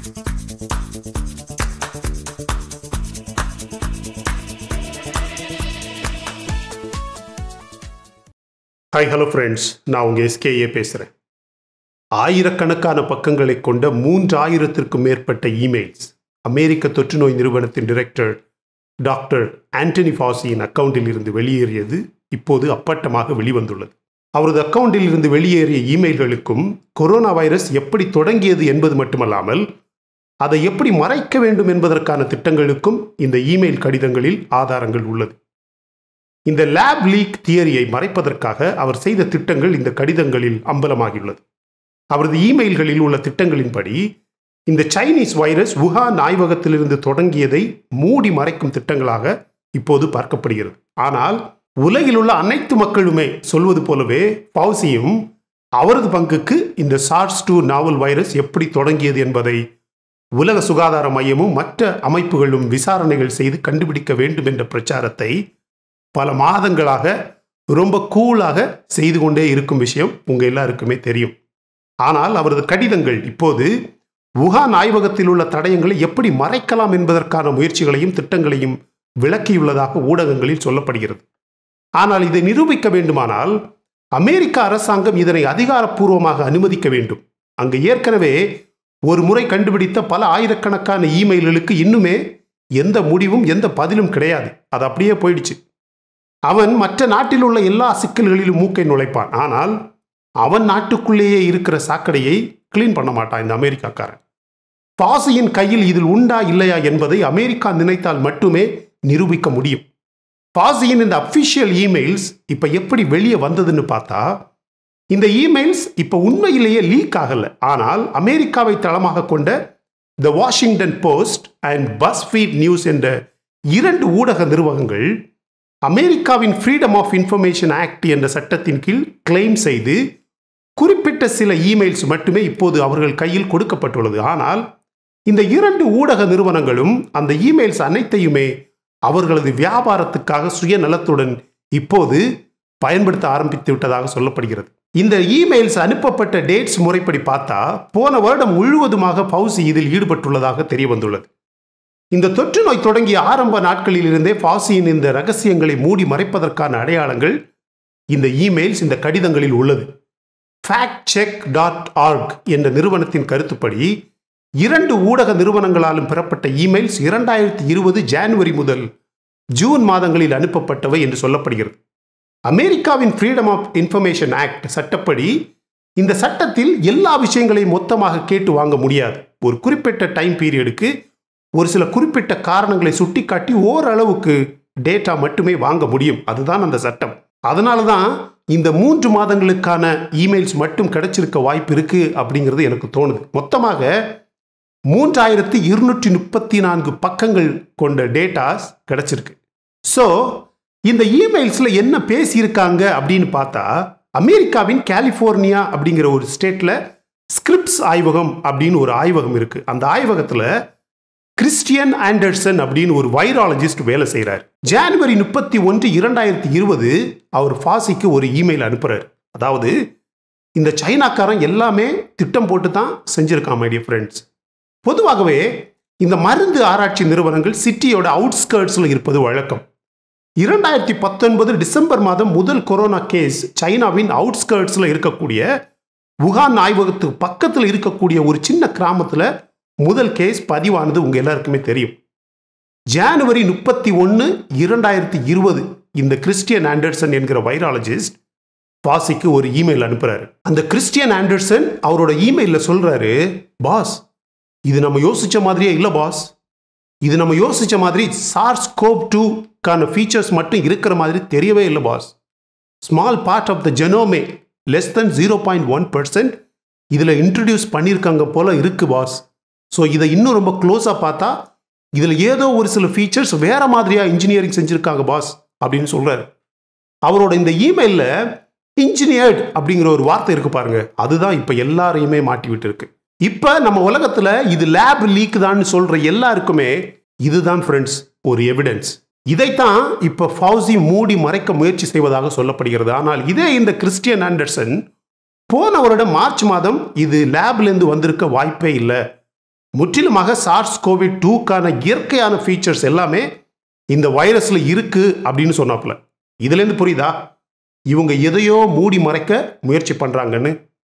Hi hello friends நான் உங்கள் SKA பேசுகிறேன் ஆயிரக்கணக்கான பக்கங்களை கொண்ட மூன்றாயிரத்திற்கும் மேற்பட்ட இமெயில்ஸ் அமெரிக்க தொற்றுநோய் நிறுவனத்தின் டிரெக்டர் டாக்டர் ஆண்டனி ஃபாசியின் அக்கவுண்டில் இருந்து வெளியேறியது இப்போது அப்பட்டமாக வெளிவந்துள்ளது அவரது அக்கவுண்டில் இருந்து வெளியேறிய இமெயில்களுக்கும் கொரோனா வைரஸ் எப்படி தொடங்கியது என்பது மட்டுமல்லாமல் அதை எப்படி மறைக்க வேண்டும் என்பதற்கான திட்டங்களுக்கும் இந்த இமெயில் கடிதங்களில் ஆதாரங்கள் உள்ளது இந்த லேப் லீக் தியரியை மறைப்பதற்காக அவர் செய்த திட்டங்கள் இந்த கடிதங்களில் அம்பலமாகியுள்ளது அவரது இமெயில்களில் உள்ள திட்டங்களின்படி இந்த சைனீஸ் வைரஸ் வுஹான் ஆய்வகத்திலிருந்து தொடங்கியதை மூடி மறைக்கும் திட்டங்களாக இப்போது பார்க்கப்படுகிறது ஆனால் உலகில் உள்ள அனைத்து மக்களுமே சொல்வது போலவே பவுசியும் அவரது பங்குக்கு இந்த சார்ஸ் டூ நாவல் வைரஸ் எப்படி தொடங்கியது என்பதை உலக சுகாதார மையமும் மற்ற அமைப்புகளும் விசாரணைகள் செய்து கண்டுபிடிக்க வேண்டும் என்ற பிரச்சாரத்தை பல மாதங்களாக ரொம்ப கூலாக செய்து கொண்டே இருக்கும் விஷயம் உங்கள் எல்லாருக்குமே தெரியும் ஆனால் அவரது கடிதங்கள் இப்போது வுகான் ஆய்வகத்தில் உள்ள தடயங்களை எப்படி மறைக்கலாம் என்பதற்கான முயற்சிகளையும் திட்டங்களையும் விளக்கியுள்ளதாக ஊடகங்களில் சொல்லப்படுகிறது ஆனால் இதை நிரூபிக்க வேண்டுமானால் அமெரிக்க அரசாங்கம் இதனை அதிகாரப்பூர்வமாக அனுமதிக்க வேண்டும் அங்கு ஏற்கனவே ஒரு முறை கண்டுபிடித்த பல ஆயிரக்கணக்கான இமெயில்களுக்கு இன்னுமே எந்த முடிவும் எந்த பதிலும் கிடையாது அது அப்படியே போயிடுச்சு அவன் மற்ற நாட்டில் உள்ள எல்லா சிக்கல்களிலும் மூக்கை நுழைப்பான் ஆனால் அவன் நாட்டுக்குள்ளேயே இருக்கிற சாக்கடையை கிளீன் பண்ண மாட்டான் இந்த அமெரிக்காக்காரன் பாசியின் கையில் இதில் உண்டா இல்லையா என்பதை அமெரிக்கா நினைத்தால் மட்டுமே நிரூபிக்க முடியும் பாசியின் இந்த அஃபிஷியல் இமெயில்ஸ் இப்போ எப்படி வெளியே வந்ததுன்னு பார்த்தா இந்த இமெயில்ஸ் இப்போ உண்மையிலேயே லீக் ஆகலை ஆனால் அமெரிக்காவை தளமாக கொண்ட the Washington Post and BuzzFeed News என்ற இரண்டு ஊடக நிறுவனங்கள் அமெரிக்காவின் ஃப்ரீடம் ஆஃப் இன்ஃபர்மேஷன் ஆக்ட் என்ற சட்டத்தின் கீழ் கிளைம் செய்து குறிப்பிட்ட சில இமெயில்ஸ் மட்டுமே இப்போது அவர்கள் கையில் கொடுக்கப்பட்டுள்ளது ஆனால் இந்த இரண்டு ஊடக நிறுவனங்களும் அந்த இமெயில்ஸ் அனைத்தையுமே அவர்களது வியாபாரத்துக்காக சுயநலத்துடன் இப்போது பயன்படுத்த ஆரம்பித்து விட்டதாக சொல்லப்படுகிறது இந்த இமெயில்ஸ் அனுப்பப்பட்ட டேட்ஸ் முறைப்படி பார்த்தா போன வருடம் முழுவதுமாக பவுசி இதில் ஈடுபட்டுள்ளதாக தெரிய வந்துள்ளது இந்த தொற்று நோய் தொடங்கிய ஆரம்ப நாட்களில் இருந்தே ஃபாசியின் இந்த ரகசியங்களை மூடி மறைப்பதற்கான அடையாளங்கள் இந்த இமெயில்ஸ் இந்த கடிதங்களில் உள்ளது ஃபேக்ட் செக் டாட் ஆர்க் என்ற நிறுவனத்தின் கருத்துப்படி இரண்டு ஊடக நிறுவனங்களாலும் பெறப்பட்ட இமெயில்ஸ் இரண்டாயிரத்தி இருபது ஜான்வரி முதல் ஜூன் மாதங்களில் அனுப்பப்பட்டவை என்று சொல்லப்படுகிறது அமெரிக்காவின் ஃப்ரீடம் ஆஃப் இன்ஃபர்மேஷன் ஆக்ட் சட்டப்படி இந்த சட்டத்தில் எல்லா விஷயங்களையும் மொத்தமாக கேட்டு வாங்க முடியாது ஒரு குறிப்பிட்ட டைம் பீரியடுக்கு ஒரு சில குறிப்பிட்ட காரணங்களை சுட்டிக்காட்டி ஓரளவுக்கு டேட்டா மட்டுமே வாங்க முடியும் அதுதான் அந்த சட்டம் அதனால தான் இந்த மூன்று மாதங்களுக்கான இமெயில்ஸ் மட்டும் கிடைச்சிருக்க வாய்ப்பு இருக்கு அப்படிங்கிறது எனக்கு தோணுது மொத்தமாக மூன்றாயிரத்தி இருநூற்றி முப்பத்தி நான்கு பக்கங்கள் கொண்ட டேட்டாஸ் கிடைச்சிருக்கு ஸோ இந்த இமெயில்ஸில் என்ன பேசியிருக்காங்க அப்படின்னு பார்த்தா அமெரிக்காவின் கலிஃபோர்னியா அப்படிங்கிற ஒரு ஸ்டேட்டில் ஸ்கிரிப்ஸ் ஆய்வகம் அப்படின்னு ஒரு ஆய்வகம் இருக்குது அந்த ஆய்வகத்தில் கிறிஸ்டியன் ஆண்டர்சன் அப்படின்னு ஒரு வைராலஜிஸ்ட் வேலை செய்கிறார் ஜான்வரி முப்பத்தி ஒன்று இரண்டாயிரத்தி இருபது அவர் ஃபாசிக்கு ஒரு இமெயில் அனுப்புகிறார் அதாவது இந்த சைனாக்காரன் எல்லாமே திட்டம் போட்டு தான் செஞ்சுருக்கான் மை டியர் ஃப்ரெண்ட்ஸ் பொதுவாகவே இந்த மருந்து ஆராய்ச்சி நிறுவனங்கள் சிட்டியோட அவுட்ஸ்கர்ட்ஸில் இருப்பது வழக்கம் இரண்டாயிரத்தி பத்தொன்பது டிசம்பர் மாதம் முதல் கொரோனா கேஸ் சைனாவின் அவுட்ஸ்கர்ட்ஸில் இருக்கக்கூடிய வுகான் ஆய்வகத்துக்கு பக்கத்தில் இருக்கக்கூடிய ஒரு சின்ன கிராமத்தில் முதல் கேஸ் பதிவானது உங்கள் எல்லாருக்குமே தெரியும் ஜானுவரி முப்பத்தி ஒன்று இரண்டாயிரத்தி இருபது இந்த கிறிஸ்டியன் ஆண்டர்சன் என்கிற வைராலஜிஸ்ட் பாசிக்கு ஒரு இமெயில் அனுப்புறாரு அந்த கிறிஸ்டியன் ஆண்டர்சன் அவரோட இமெயிலில் சொல்றாரு பாஸ் இது நம்ம யோசிச்ச மாதிரியே இல்லை பாஸ் இது நம்ம யோசிச்ச மாதிரி சார்ஸ் கோப் டூக்கான ஃபீச்சர்ஸ் மட்டும் இருக்கிற மாதிரி தெரியவே இல்லை boss small part of the genome less than zero point one percent இதில் இன்ட்ரடியூஸ் பண்ணியிருக்காங்க போல இருக்கு பாஸ் ஸோ இதை இன்னும் ரொம்ப க்ளோஸாக பார்த்தா இதில் ஏதோ ஒரு சில ஃபீச்சர்ஸ் வேற மாதிரியாக இன்ஜினியரிங் செஞ்சுருக்காங்க பாஸ் அப்படின்னு சொல்கிறாரு அவரோட இந்த இமெயிலில் இன்ஜினியர்ட் அப்படிங்கிற ஒரு வார்த்தை இருக்கு பாருங்க அதுதான் இப்போ எல்லாரையுமே மாட்டி விட்டு இருக்கு இப்போ நம்ம உலகத்தில் இது லேப் லீக் தான் சொல்கிற எல்லாருக்குமே இதுதான் ஃப்ரெண்ட்ஸ் ஒரு எவிடன்ஸ் இதைத்தான் இப்போ ஃபவுசி மூடி மறைக்க முயற்சி செய்வதாக சொல்லப்படுகிறது ஆனால் இதே இந்த கிறிஸ்டியன் ஆண்டர்சன் போன வருடம் மார்ச் மாதம் இது லேப்லேருந்து வந்திருக்க வாய்ப்பே இல்லை முற்றிலுமாக சார்ஸ் கோவிட் டூக்கான இயற்கையான ஃபீச்சர்ஸ் எல்லாமே இந்த வைரஸ்ல இருக்கு அப்படின்னு சொன்னாப்புல இதுலேருந்து புரியுதா இவங்க எதையோ மூடி மறைக்க முயற்சி பண்றாங்கன்னு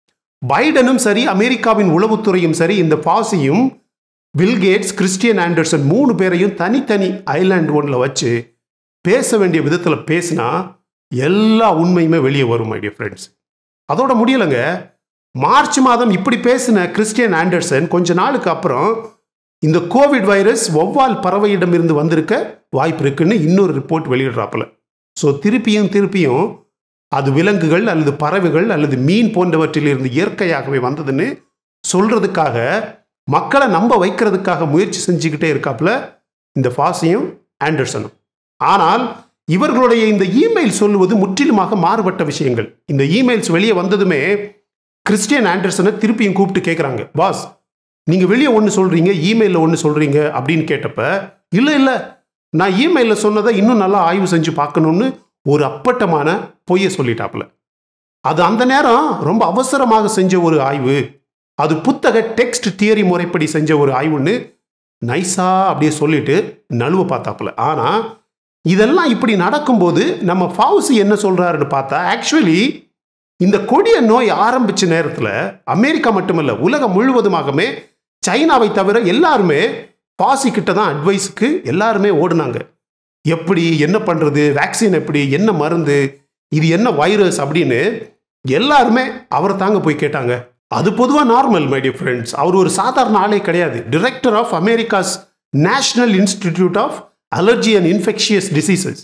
பைடனும் சரி அமெரிக்காவின் உளவுத்துறையும் சரி இந்த பாசியும் பில்கேட்ஸ் கிறிஸ்டியன் ஆண்டர்சன் மூணு பேரையும் தனித்தனி ஐலாண்ட் ஒன்றில் வச்சு பேச வேண்டிய விதத்தில் பேசினா எல்லா உண்மையுமே வெளியே வரும் மை டியர் ஃப்ரெண்ட்ஸ் அதோட முடியலைங்க மார்ச் மாதம் இப்படி பேசின கிறிஸ்டியன் ஆண்டர்சன் கொஞ்ச நாளுக்கு அப்புறம் இந்த கோவிட் வைரஸ் ஒவ்வால் பறவையிடமிருந்து வந்திருக்க வாய்ப்பு இருக்குன்னு இன்னொரு ரிப்போர்ட் வெளியிடுறாப்புல ஸோ திருப்பியும் திருப்பியும் அது விலங்குகள் அல்லது பறவைகள் அல்லது மீன் போன்றவற்றிலிருந்து இயற்கையாகவே வந்ததுன்னு சொல்றதுக்காக மக்களை நம்ப வைக்கிறதுக்காக முயற்சி செஞ்சுக்கிட்டே இருக்காப்புல இந்த ஃபாசியும் ஆண்டர்சனும் ஆனால் இவர்களுடைய இந்த இமெயில் சொல்லுவது முற்றிலுமாக மாறுபட்ட விஷயங்கள் இந்த இமெயில்ஸ் வெளியே வந்ததுமே கிறிஸ்டியன் ஆண்டர்சனை திருப்பியும் கூப்பிட்டு கேட்குறாங்க பாஸ் நீங்கள் வெளியே ஒன்று சொல்கிறீங்க இமெயிலில் ஒன்று சொல்கிறீங்க அப்படின்னு கேட்டப்ப இல்லை இல்லை நான் இமெயிலில் சொன்னதை இன்னும் நல்லா ஆய்வு செஞ்சு பார்க்கணும்னு ஒரு அப்பட்டமான பொய்யை சொல்லிட்டாப்புல அது அந்த நேரம் ரொம்ப அவசரமாக செஞ்ச ஒரு ஆய்வு அது புத்தக டெக்ஸ்ட் தியரி முறைப்படி செஞ்ச ஒரு ஆய்வுன்னு நைஸா அப்படியே சொல்லிட்டு நழுவ பார்த்தாப்புல ஆனால் இதெல்லாம் இப்படி நடக்கும்போது நம்ம ஃபவுசி என்ன சொல்றாருன்னு பார்த்தா ஆக்சுவலி இந்த கொடிய நோய் ஆரம்பிச்ச நேரத்தில் அமெரிக்கா மட்டுமல்ல உலகம் முழுவதுமாகவே சைனாவை தவிர எல்லாருமே பாசி கிட்ட தான் அட்வைஸுக்கு எல்லாருமே ஓடுனாங்க எப்படி என்ன பண்றது வேக்சின் எப்படி என்ன மருந்து இது என்ன வைரஸ் அப்படின்னு எல்லாருமே அவரை தாங்க போய் கேட்டாங்க அது பொதுவாக நார்மல் மை டியர் ஃப்ரெண்ட்ஸ் அவர் ஒரு சாதாரண ஆளே கிடையாது director of America's National Institute of Allergy and Infectious Diseases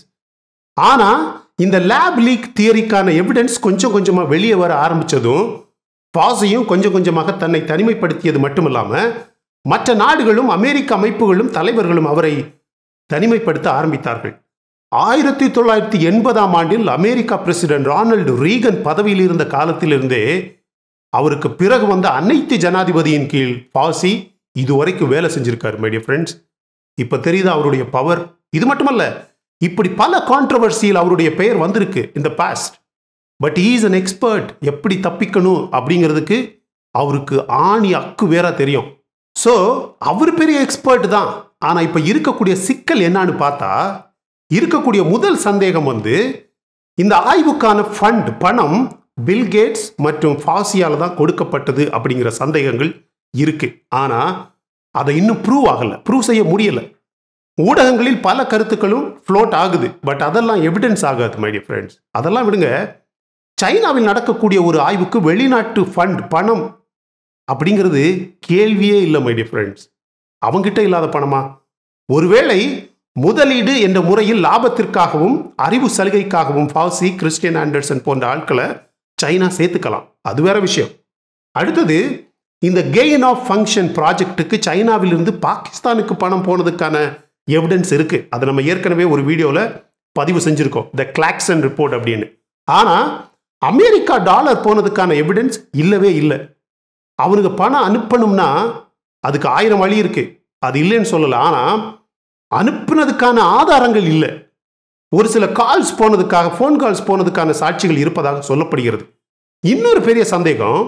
ஆனால் இந்த லேப் லீக் தியரிக்கான எவிடன்ஸ் கொஞ்சம் கொஞ்சமாக வெளியே வர ஆரம்பித்ததும் பாசியும் கொஞ்சம் கொஞ்சமாக தன்னை தனிமைப்படுத்தியது மட்டுமில்லாமல் மற்ற நாடுகளும் அமெரிக்க அமைப்புகளும் தலைவர்களும் அவரை தனிமைப்படுத்த ஆரம்பித்தார்கள் ஆயிரத்தி தொள்ளாயிரத்தி எண்பதாம் ஆண்டில் அமெரிக்கா பிரசிடென்ட் ரானல்டு ரீகன் பதவியில் இருந்த காலத்திலிருந்தே அவருக்கு பிறகு வந்த அனைத்து ஜனாதிபதியின் கீழ் பாசி இதுவரைக்கும் வேலை செஞ்சிருக்காரு மைடிய ஃப்ரெண்ட்ஸ் இப்போ தெரியுதா அவருடைய பவர் இது மட்டுமல்ல இப்படி பல கான்ட்ரவர்சியில் அவருடைய பெயர் வந்திருக்கு இந்த past but is an expert எப்படி தப்பிக்கணும் அப்படிங்கிறதுக்கு அவருக்கு ஆணி அக்கு வேற தெரியும் ஸோ அவர் பெரிய எக்ஸ்பர்ட் தான் ஆனால் இப்போ இருக்கக்கூடிய சிக்கல் என்னன்னு பார்த்தா இருக்கக்கூடிய முதல் சந்தேகம் வந்து இந்த ஆய்வுக்கான ஃபண்ட் பணம் பில்கேட்ஸ் மற்றும் ஃபாசியால தான் கொடுக்கப்பட்டது அப்படிங்கிற சந்தேகங்கள் இருக்கு ஆனால் அதை இன்னும் ப்ரூவ் ஆகலை ப்ரூவ் செய்ய முடியலை ஊடகங்களில் பல கருத்துக்களும் ஃப்ளோட் ஆகுது பட் அதெல்லாம் எவிடன்ஸ் ஆகாது மை டியர் ஃப்ரெண்ட்ஸ் அதெல்லாம் விடுங்க சைனாவில் நடக்கக்கூடிய ஒரு ஆய்வுக்கு வெளிநாட்டு ஃபண்ட் பணம் அப்படிங்கிறது கேள்வியே இல்லை மை டியர் ஃப்ரெண்ட்ஸ் அவங்கிட்ட இல்லாத பணமா ஒருவேளை முதலீடு என்ற முறையில் லாபத்திற்காகவும் அறிவு சலுகைக்காகவும் ஃபாசி கிறிஸ்டியன் ஆண்டர்சன் போன்ற ஆட்களை சைனா சேர்த்துக்கலாம் அது வேற விஷயம் அடுத்தது இந்த கெயின் ஆஃப் ஃபங்க்ஷன் ப்ராஜெக்ட்டுக்கு சைனாவிலிருந்து பாகிஸ்தானுக்கு பணம் போனதுக்கான எவிடன்ஸ் இருக்கு அதை நம்ம ஏற்கனவே ஒரு வீடியோவில் பதிவு செஞ்சுருக்கோம் த கிளாக்சன் ரிப்போர்ட் அப்படின்னு ஆனால் அமெரிக்கா டாலர் போனதுக்கான எவிடன்ஸ் இல்லவே இல்லை அவனுக்கு பணம் அனுப்பணும்னா அதுக்கு ஆயிரம் வழி இருக்கு அது இல்லைன்னு சொல்லலை ஆனால் அனுப்புனதுக்கான ஆதாரங்கள் இல்லை ஒரு சில கால்ஸ் போனதுக்காக ஃபோன் கால்ஸ் போனதுக்கான சாட்சிகள் இருப்பதாக சொல்லப்படுகிறது இன்னொரு பெரிய சந்தேகம்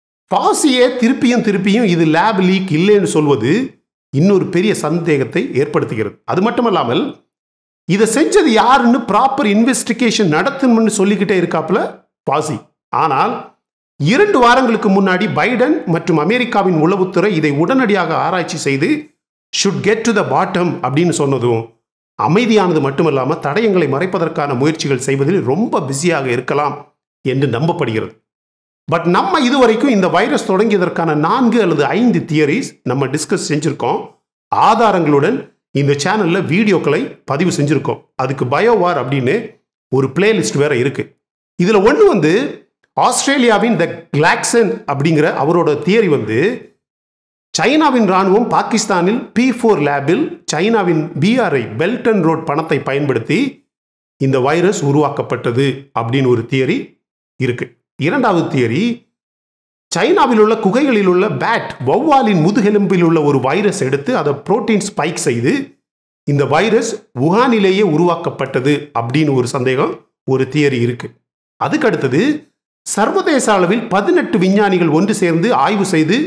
பாசியே திருப்பியும் திருப்பியும் இது லேப் லீக் இல்லைன்னு சொல்வது இன்னொரு பெரிய சந்தேகத்தை ஏற்படுத்துகிறது அது மட்டுமல்லாமல் இதை செஞ்சது யாருன்னு ப்ராப்பர் இன்வெஸ்டிகேஷன் நடத்தணும்னு சொல்லிக்கிட்டே இருக்காப்புல பாசி ஆனால் இரண்டு வாரங்களுக்கு முன்னாடி பைடன் மற்றும் அமெரிக்காவின் உளவுத்துறை இதை உடனடியாக ஆராய்ச்சி செய்து should get to the bottom அப்படின்னு சொன்னதும் அமைதியானது மட்டுமல்லாமல் தடயங்களை மறைப்பதற்கான முயற்சிகள் செய்வதில் ரொம்ப பிஸியாக இருக்கலாம் என்று நம்பப்படுகிறது பட் நம்ம இதுவரைக்கும் இந்த வைரஸ் தொடங்கியதற்கான நான்கு அல்லது ஐந்து தியரிஸ் நம்ம டிஸ்கஸ் செஞ்சுருக்கோம் ஆதாரங்களுடன் இந்த சேனலில் வீடியோக்களை பதிவு செஞ்சுருக்கோம் அதுக்கு பயோவார் அப்படின்னு ஒரு பிளேலிஸ்ட் வேற இருக்கு இதில் ஒன்று வந்து ஆஸ்திரேலியாவின் த கிளாக்சன் அப்படிங்கிற அவரோட தியரி வந்து சைனாவின் ராணுவம் பாகிஸ்தானில் பி ஃபோர் லேபில் சைனாவின் பிஆர்ஐ பெல்ட் அண்ட் ரோட் பணத்தை பயன்படுத்தி இந்த வைரஸ் உருவாக்கப்பட்டது அப்படின்னு ஒரு தியரி இருக்கு இரண்டாவது தியரி சைனாவில் உள்ள குகைகளில் உள்ள பேட் வௌவாலின் முதுகெலும்பில் உள்ள ஒரு வைரஸ் எடுத்து அதை புரோட்டீன் ஸ்பைக் செய்து இந்த வைரஸ் உகானிலேயே உருவாக்கப்பட்டது அப்படின்னு ஒரு சந்தேகம் ஒரு தியரி இருக்கு அதுக்கு அடுத்தது சர்வதேச அளவில் பதினெட்டு விஞ்ஞானிகள் ஒன்று சேர்ந்து ஆய்வு செய்து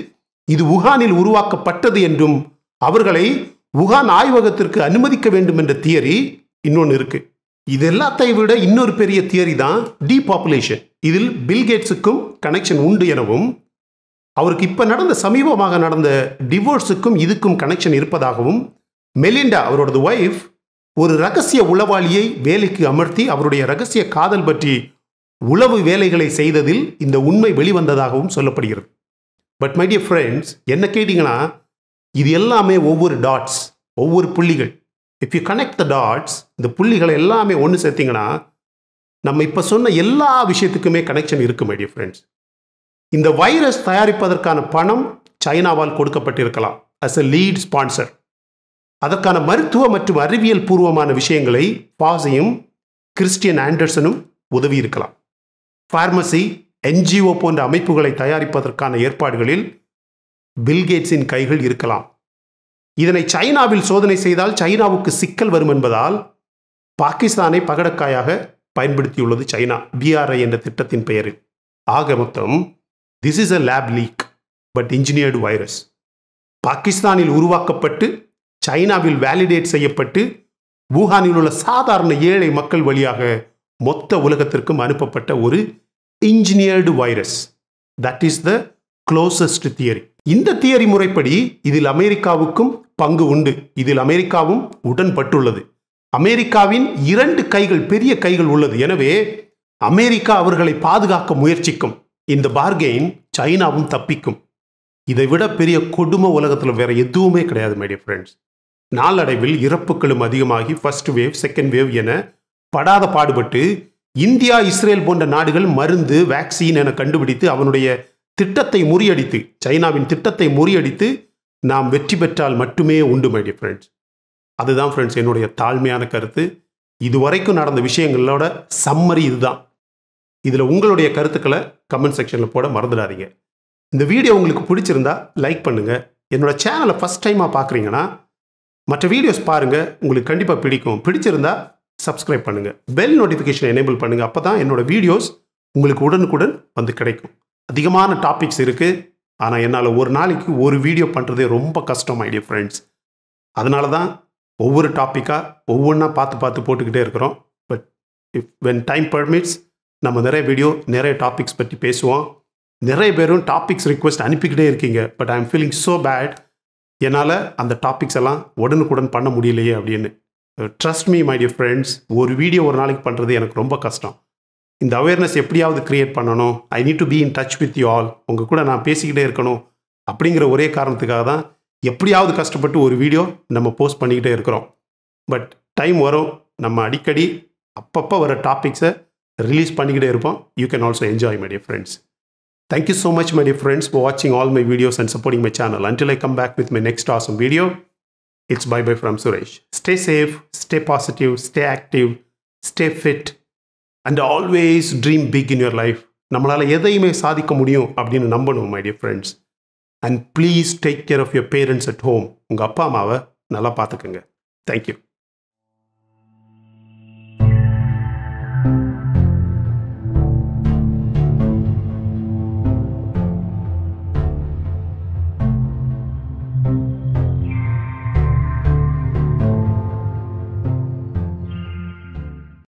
இது உகானில் உருவாக்கப்பட்டது என்றும் அவர்களை உகான் ஆய்வகத்திற்கு அனுமதிக்க வேண்டும் என்ற தியரி இன்னொன்று இருக்கு இது எல்லாத்தையும் விட இன்னொரு பெரிய தியரி தான் டீபாப்புலேஷன் இதில் பில்கேட்ஸுக்கும் கனெக்ஷன் உண்டு எனவும் அவருக்கு இப்போ நடந்த சமீபமாக நடந்த டிவோர்ஸுக்கும் இதுக்கும் கனெக்ஷன் இருப்பதாகவும் மெலிண்டா அவரோடது ஒய்ஃப் ஒரு ரகசிய உளவாளியை வேலைக்கு அமர்த்தி அவருடைய ரகசிய காதல் பற்றி உளவு வேலைகளை செய்ததில் இந்த உண்மை வெளிவந்ததாகவும் சொல்லப்படுகிறது பட் மை டியர் ஃப்ரெண்ட்ஸ் என்ன கேட்டிங்கன்னா இது எல்லாமே ஒவ்வொரு டாட்ஸ் ஒவ்வொரு புள்ளிகள் if you connect the dots இந்த புள்ளிகளை எல்லாமே ஒன்று சேர்த்திங்கன்னா நம்ம இப்போ சொன்ன எல்லா விஷயத்துக்குமே கனெக்ஷன் இருக்கு மை டியர் ஃப்ரெண்ட்ஸ் இந்த வைரஸ் தயாரிப்பதற்கான பணம் சைனாவால் கொடுக்கப்பட்டிருக்கலாம் அஸ் எ லீட் ஸ்பான்சர் அதற்கான மருத்துவ மற்றும் அறிவியல் பூர்வமான விஷயங்களை பாஸையும் கிறிஸ்டியன் ஆண்டர்சனும் உதவி இருக்கலாம் ஃபார்மசி என்ஜிஓ போன்ற அமைப்புகளை தயாரிப்பதற்கான ஏற்பாடுகளில் பில்கேட்ஸின் கைகள் இருக்கலாம் இதனை சைனாவில் சோதனை செய்தால் சைனாவுக்கு சிக்கல் வரும் என்பதால் பாகிஸ்தானை பகடக்காயாக பயன்படுத்தியுள்ளது சைனா பிஆர்ஐ என்ற திட்டத்தின் பெயரில் ஆக மொத்தம் this is a lab leak but engineered virus பாகிஸ்தானில் உருவாக்கப்பட்டு சைனாவில் வேலிடேட் செய்யப்பட்டு வூஹானில் உள்ள சாதாரண ஏழை மக்கள் வழியாக மொத்த உலகத்திற்கும் அனுப்பப்பட்ட ஒரு engineered virus that is the closest theory இந்த தியரி முறைப்படி இதில் அமெரிக்காவுக்கும் பங்கு உண்டு இதில் அமெரிக்காவும் உடன்பட்டுள்ளது அமெரிக்காவின் இரண்டு கைகள் பெரிய கைகள் உள்ளது எனவே அமெரிக்கா அவர்களை பாதுகாக்க முயற்சிக்கும் இந்த பார்கெயின் சைனாவும் தப்பிக்கும் இதை விட பெரிய கொடுமை உலகத்தில் வேற எதுவுமே கிடையாது மைடிய ஃப்ரெண்ட்ஸ் நாளடைவில் இறப்புகளும் அதிகமாகி ஃபர்ஸ்ட் வேவ் செகண்ட் வேவ் என படாத பாடுபட்டு இந்தியா இஸ்ரேல் போன்ற நாடுகள் மருந்து வேக்சின் என கண்டுபிடித்து அவனுடைய திட்டத்தை முறியடித்து சைனாவின் திட்டத்தை முறியடித்து நாம் வெற்றி பெற்றால் மட்டுமே உண்டு மைடிய ஃப்ரெண்ட்ஸ் அதுதான் ஃப்ரெண்ட்ஸ் என்னுடைய தாழ்மையான கருத்து இதுவரைக்கும் நடந்த விஷயங்களோட சம்மரி இதுதான் இதில் உங்களுடைய கருத்துக்களை கமெண்ட் செக்ஷனில் போட மறந்துடாதீங்க இந்த வீடியோ உங்களுக்கு பிடிச்சிருந்தா லைக் பண்ணுங்கள் என்னோட சேனலை ஃபஸ்ட் டைமாக பார்க்குறீங்கன்னா மற்ற வீடியோஸ் பாருங்கள் உங்களுக்கு கண்டிப்பாக பிடிக்கும் பிடிச்சிருந்தா சப்ஸ்கிரைப் பண்ணுங்கள் பெல் நோட்டிஃபிகேஷன் எனேபிள் பண்ணுங்கள் அப்போ தான் என்னோட வீடியோஸ் உங்களுக்கு உடனுக்குடன் வந்து கிடைக்கும் அதிகமான டாபிக்ஸ் இருக்குது ஆனால் என்னால் ஒரு நாளைக்கு ஒரு வீடியோ பண்ணுறதே ரொம்ப கஷ்டம் ஐடியா ஃப்ரெண்ட்ஸ் அதனால தான் ஒவ்வொரு டாப்பிக்காக ஒவ்வொன்றா பார்த்து பார்த்து போட்டுக்கிட்டே இருக்கிறோம் but if when time permits நம்ம நிறைய வீடியோ நிறைய டாபிக்ஸ் பற்றி பேசுவோம் நிறைய பேரும் டாபிக்ஸ் ரிக்வெஸ்ட் அனுப்பிக்கிட்டே இருக்கீங்க but I am feeling so bad என்னால் அந்த டாபிக்ஸ் எல்லாம் உடனுக்குடன் பண்ண முடியலையே அப்படின்னு trust me my dear friends ஒரு வீடியோ ஒரு நாளைக்கு பண்ணுறது எனக்கு ரொம்ப கஷ்டம் இந்த அவேர்னஸ் எப்படியாவது க்ரியேட் பண்ணணும் I need to be in touch with you all உங்கள் கூட நான் பேசிக்கிட்டே இருக்கணும் அப்படிங்கிற ஒரே காரணத்துக்காக தான் எப்படியாவது கஷ்டப்பட்டு ஒரு வீடியோ நம்ம போஸ்ட் பண்ணிக்கிட்டே இருக்கிறோம் பட் டைம் வரும் நம்ம அடிக்கடி அப்பப்போ வர டாபிக்ஸை ரிலீஸ் பண்ணிக்கிட்டே இருப்போம் you can also enjoy my dear friends Thank you so much, my dear friends, for watching all my videos and supporting my channel. Until I come back with my next awesome video, it's bye bye from Suresh. Stay safe, stay positive, stay active, stay fit, and always dream big in your life. நம்மளால் எதையுமே சாதிக்க முடியும் அப்படின்னு நம்பணும் my dear friends and please take care of your parents at home உங்கள் அப்பா அம்மாவை நல்லா பார்த்துக்குங்க தேங்க்யூ